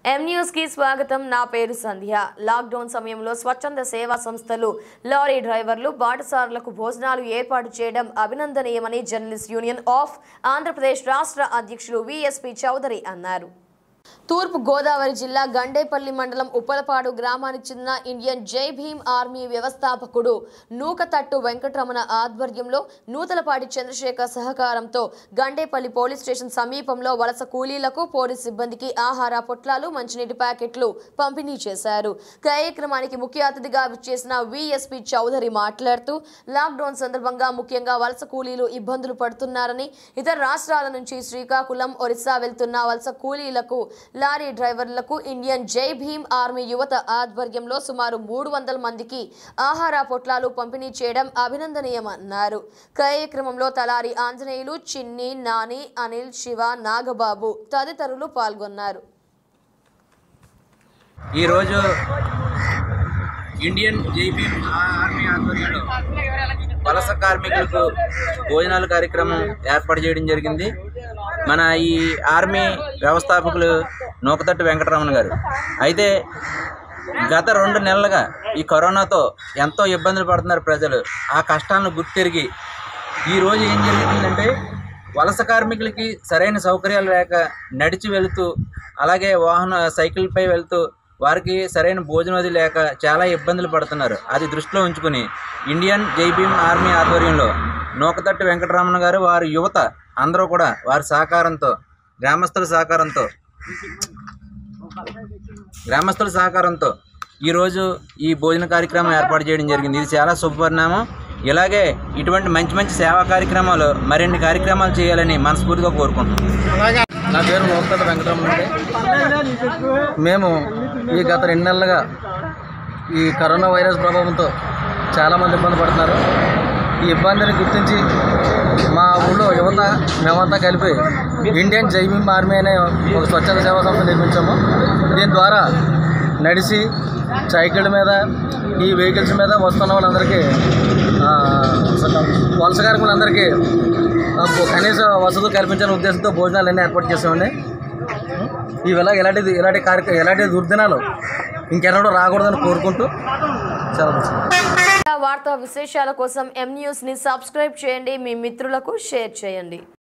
M news కి స్వాగతం నా పేరు సంధ్య లాక్డౌన్ సమయంలో స్వచ్ఛంద సేవా సంస్థలు లారీ డ్రైవర్లు బాటసారులకు భోజనాలు ఏర్పాటు చేయడం అభినందనీయమని జర్నలిస్ట్ యూనియన్ ఆఫ్ ఆంధ్రప్రదేశ్ రాష్ట్ర అధ్యక్షులు విఎస్పి చౌదరి అన్నారు తూర్పు గోదావరి జిల్లా గండేపల్లి మండలం ఉప్పలపాడు గ్రామానికి చెందిన ఇండియన్ జై భీమ్ ఆర్మీ వ్యవస్థాపకుడు నూకతట్టు వెంకటరమణ ఆధ్వర్యంలో నూతలపాటి చంద్రశేఖర్ సహకారంతో గండేపల్లి పోలీస్ స్టేషన్ సమీపంలో వలస కూలీలకు పోలీస్ సిబ్బందికి ఆహార పొట్లాలు మంచినీటి ప్యాకెట్లు పంపిణీ చేశారు కార్యక్రమానికి ముఖ్య అతిథిగా విచ్చేసిన విఎస్పి చౌదరి మాట్లాడుతూ లాక్డౌన్ సందర్భంగా ముఖ్యంగా వలస కూలీలు ఇబ్బందులు పడుతున్నారని ఇతర రాష్ట్రాల నుంచి శ్రీకాకుళం ఒరిస్సా వెళ్తున్న వలస కూలీలకు లారీ డ్రైవర్లకు ఇండియన్ జై భీమ్ ఆర్మీ యువత ఆధ్వర్యంలో సుమారు మూడు వందల మందికి ఆహార పొట్లాలు పంపిణీ చేయడం అభినందనీయమన్నారు కార్యక్రమంలో తలారి ఆంజనేయులు చిన్ని నాని అనిల్ శివ నాగబాబు తదితరులు పాల్గొన్నారు ఈరోజు ఇండియన్ జైపీ ఆర్మీ ఆధ్వర్యంలో వలస కార్మికులకు భోజనాల కార్యక్రమం ఏర్పాటు చేయడం జరిగింది మన ఈ ఆర్మీ వ్యవస్థాపకులు నూకతట్టు వెంకటరమణ గారు అయితే గత రెండు నెలలుగా ఈ కరోనాతో ఎంతో ఇబ్బందులు పడుతున్నారు ప్రజలు ఆ కష్టాలను గుర్తిరిగి ఈరోజు ఏం జరుగుతుందంటే వలస కార్మికులకి సరైన సౌకర్యాలు లేక నడిచి వెళుతూ అలాగే వాహన సైకిల్పై వెళ్తూ వారికి సరైన భోజనం అది లేక చాలా ఇబ్బందులు పడుతున్నారు అది దృష్టిలో ఉంచుకుని ఇండియన్ జై భీమ్ ఆర్మీ ఆధ్వర్యంలో నూకతట్టు వెంకటరమణ గారు వారి యువత అందరూ కూడా వారి సహకారంతో గ్రామస్తుల సహకారంతో గ్రామస్తుల సహకారంతో ఈరోజు ఈ భోజన కార్యక్రమం ఏర్పాటు చేయడం జరిగింది ఇది చాలా శుభపరిణామం ఇలాగే ఇటువంటి మంచి మంచి సేవా కార్యక్రమాలు మరిన్ని కార్యక్రమాలు చేయాలని మనస్ఫూర్తిగా కోరుకుంటున్నాం నా పేరు లోకత వెంకటరమణ అండి మేము ఈ గత రెండు నెలలుగా ఈ కరోనా వైరస్ ప్రభావంతో చాలామంది ఇబ్బంది పడుతున్నారు ఈ ఇబ్బందిని గుర్తించి మా ఊళ్ళో యువత మేమంతా కలిపి ఇండియన్ జైభీమ్ ఆర్మీ అనే ఒక స్వచ్ఛంద సేవా సంస్థ నిర్మించాము దీని ద్వారా నడిచి సైకిళ్ళ మీద ఈ వెహికల్స్ మీద వస్తున్న వాళ్ళందరికీ ఆ, వలస కార్మికులందరికీ ఆ, కనీస వసతులు కల్పించాలనే ఉద్దేశంతో భోజనాలు అన్నీ ఏర్పాటు చేసామండి ఇవిలా ఇలాంటిది ఇలాంటి కార్యక్రమం ఇలాంటి దుర్దినాలు ఇంకెన్నడూ రాకూడదని కోరుకుంటూ సెలవు వార్తా విశేషాల కోసం ఎం న్యూస్ ని సబ్స్క్రైబ్ చేయండి మీ మిత్రులకు షేర్ చేయండి